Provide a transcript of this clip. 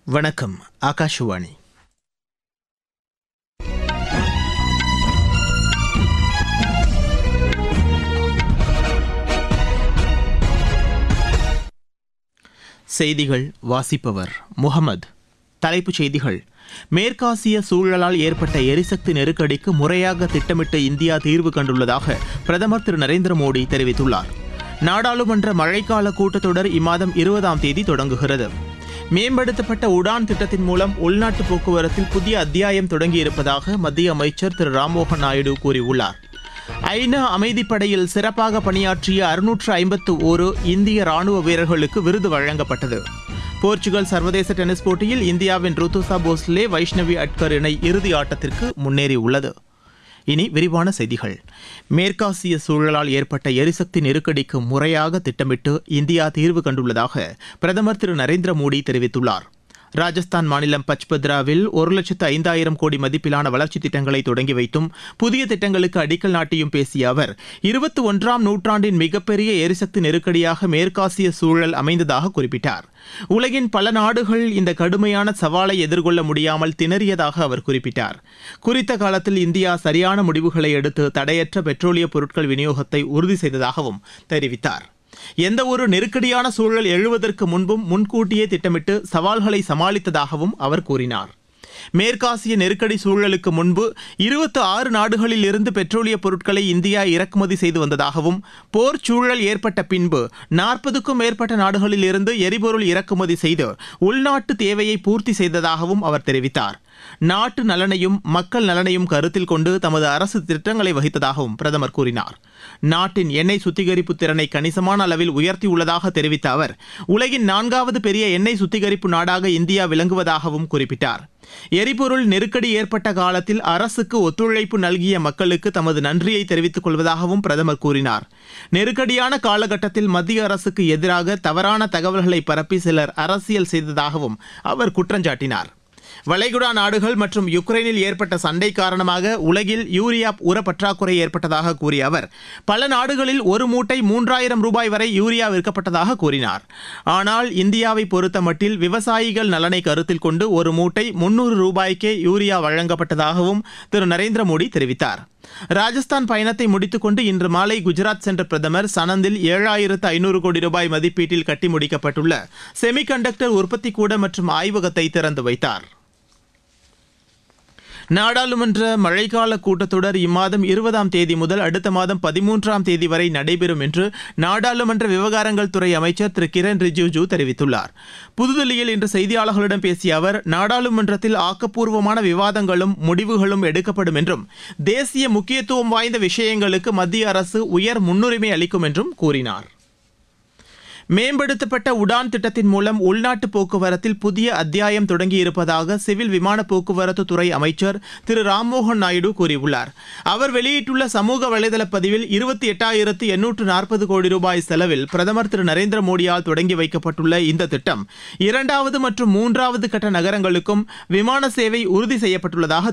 வணக்கம் ஆகாஷவாணி செய்திகள் வாசிப்பவர் முகமது தலைப்புச் செய்திகள் மேற்காசிய சூழலால் ஏற்பட்ட எரிசக்தி நெருக்கடிக்கு முறையாக திட்டமிட்டு இந்தியா தீர்வு கண்டுள்ளதாக பிரதமர் திரு நரேந்திர மோடி தெரிவித்துள்ளார் நாடாளுமன்ற மழைக்கால கூட்டத்தொடர் இம்மாதம் இருபதாம் தேதி தொடங்குகிறது மேம்படுத்தப்பட்ட உடான் திட்டத்தின் மூலம் உள்நாட்டு போக்குவரத்தில் புதிய அத்தியாயம் தொடங்கியிருப்பதாக மத்திய அமைச்சர் திரு ராம்மோகன் நாயுடு கூறியுள்ளார் ஐநா அமைதிப்படையில் சிறப்பாக பணியாற்றிய அறுநூற்று ஐம்பத்து ஒரு இந்திய ராணுவ வீரர்களுக்கு விருது வழங்கப்பட்டது போர்ச்சுகல் சர்வதேச டென்னிஸ் போட்டியில் இந்தியாவின் ருத்துசா போஸ்லே வைஷ்ணவி அட்கர் இணை இறுதி ஆட்டத்திற்கு முன்னேறியுள்ளது இனி விரிவான செய்திகள் மேற்காசிய சூழலால் ஏற்பட்ட எரிசக்தி நெருக்கடிக்கு முறையாக திட்டமிட்டு இந்தியா தீர்வு கண்டுள்ளதாக பிரதமர் திரு நரேந்திர மோடி தெரிவித்துள்ளார் ராஜஸ்தான் மாநிலம் பச்பத்ராவில் ஒரு லட்சத்து ஐந்தாயிரம் கோடி மதிப்பிலான வளர்ச்சித் திட்டங்களை தொடங்கி வைத்தும் புதிய திட்டங்களுக்கு அடிக்கல் நாட்டியும் பேசிய அவர் இருபத்தி ஒன்றாம் நூற்றாண்டின் மிகப்பெரிய எரிசக்தி நெருக்கடியாக மேற்காசிய சூழல் அமைந்ததாக குறிப்பிட்டார் உலகின் பல நாடுகள் இந்த கடுமையான சவாலை எதிர்கொள்ள முடியாமல் திணறியதாக அவர் குறிப்பிட்டார் குறித்த காலத்தில் இந்தியா சரியான முடிவுகளை எடுத்து தடையற்ற பெட்ரோலிய பொருட்கள் விநியோகத்தை உறுதி செய்ததாகவும் தெரிவித்தார் எந்த ஒரு நெருக்கடியான சூழல் எழுவதற்கு முன்பும் முன்கூட்டியே திட்டமிட்டு சவால்களை சமாளித்ததாகவும் அவர் கூறினார் மேற்காசிய நெருக்கடி சூழலுக்கு முன்பு இருபத்தி ஆறு நாடுகளில் இருந்து பெட்ரோலிய பொருட்களை இந்தியா இறக்குமதி செய்து வந்ததாகவும் போர் சூழல் ஏற்பட்ட பின்பு நாற்பதுக்கும் மேற்பட்ட நாடுகளில் இருந்து எரிபொருள் இறக்குமதி செய்து உள்நாட்டு தேவையை பூர்த்தி செய்ததாகவும் அவர் தெரிவித்தார் நாட்டு நலனையும் மக்கள் நலனையும் கருத்தில் கொண்டு தமது அரசு திட்டங்களை வகித்ததாகவும் பிரதமர் கூறினார் நாட்டின் எண்ணெய் சுத்திகரிப்பு திறனை கணிசமான அளவில் உயர்த்தியுள்ளதாக தெரிவித்த அவர் உலகின் நான்காவது பெரிய எண்ணெய் சுத்திகரிப்பு நாடாக இந்தியா விளங்குவதாகவும் குறிப்பிட்டார் எரிபொருள் நெருக்கடி ஏற்பட்ட காலத்தில் அரசுக்கு ஒத்துழைப்பு நல்கிய மக்களுக்கு தமது நன்றியை தெரிவித்துக் கொள்வதாகவும் பிரதமர் கூறினார் நெருக்கடியான காலகட்டத்தில் மத்திய அரசுக்கு எதிராக தவறான தகவல்களை பரப்பி சிலர் அரசியல் செய்ததாகவும் அவர் குற்றஞ்சாட்டினார் வளைகுடா நாடுகள் மற்றும் யுக்ரைனில் ஏற்பட்ட சண்டை காரணமாக உலகில் யூரியா உர பற்றாக்குறை ஏற்பட்டதாக கூறிய அவர் பல நாடுகளில் ஒரு மூட்டை மூன்றாயிரம் ரூபாய் வரை யூரியா விற்கப்பட்டதாக கூறினார் ஆனால் இந்தியாவை பொறுத்த மட்டில் விவசாயிகள் நலனை கருத்தில் கொண்டு ஒரு மூட்டை முன்னூறு ரூபாய்க்கே யூரியா வழங்கப்பட்டதாகவும் திரு நரேந்திர மோடி தெரிவித்தார் ராஜஸ்தான் பயணத்தை முடித்துக்கொண்டு இன்று மாலை குஜராத் சென்ற பிரதமர் சனந்தில் ஏழாயிரத்து ஐநூறு கோடி ரூபாய் மதிப்பீட்டில் கட்டி முடிக்கப்பட்டுள்ள செமிகண்டக்டர் உற்பத்தி கூட மற்றும் ஆய்வகத்தை திறந்து வைத்தார் நாடாளுமன்ற மழைக்கால கூட்டத்தொடர் இம்மாதம் இருபதாம் தேதி முதல் அடுத்த மாதம் பதிமூன்றாம் தேதி வரை நடைபெறும் என்று நாடாளுமன்ற விவகாரங்கள் துறை அமைச்சர் திரு கிரண் ரிஜிஜு தெரிவித்துள்ளார் புதுதில்லியில் இன்று செய்தியாளர்களிடம் பேசிய அவர் நாடாளுமன்றத்தில் ஆக்கப்பூர்வமான விவாதங்களும் முடிவுகளும் எடுக்கப்படும் என்றும் தேசிய முக்கியத்துவம் வாய்ந்த விஷயங்களுக்கு மத்திய அரசு உயர் முன்னுரிமை அளிக்கும் என்றும் கூறினார் மேம்படுத்தப்பட்ட உடான் திட்டத்தின் மூலம் உள்நாட்டு போக்குவரத்தில் புதிய அத்தியாயம் தொடங்கியிருப்பதாக சிவில் விமான போக்குவரத்து துறை அமைச்சர் திரு ராம்மோகன் நாயுடு கூறியுள்ளார் அவர் வெளியிட்டுள்ள சமூக வலைதள பதிவில் இருபத்தி எட்டாயிரத்து எண்ணூற்று நாற்பது கோடி ரூபாய் செலவில் பிரதமர் திரு நரேந்திர மோடியால் தொடங்கி வைக்கப்பட்டுள்ள இந்த திட்டம் இரண்டாவது மற்றும் மூன்றாவது கட்ட நகரங்களுக்கும் விமான சேவை உறுதி செய்யப்பட்டுள்ளதாக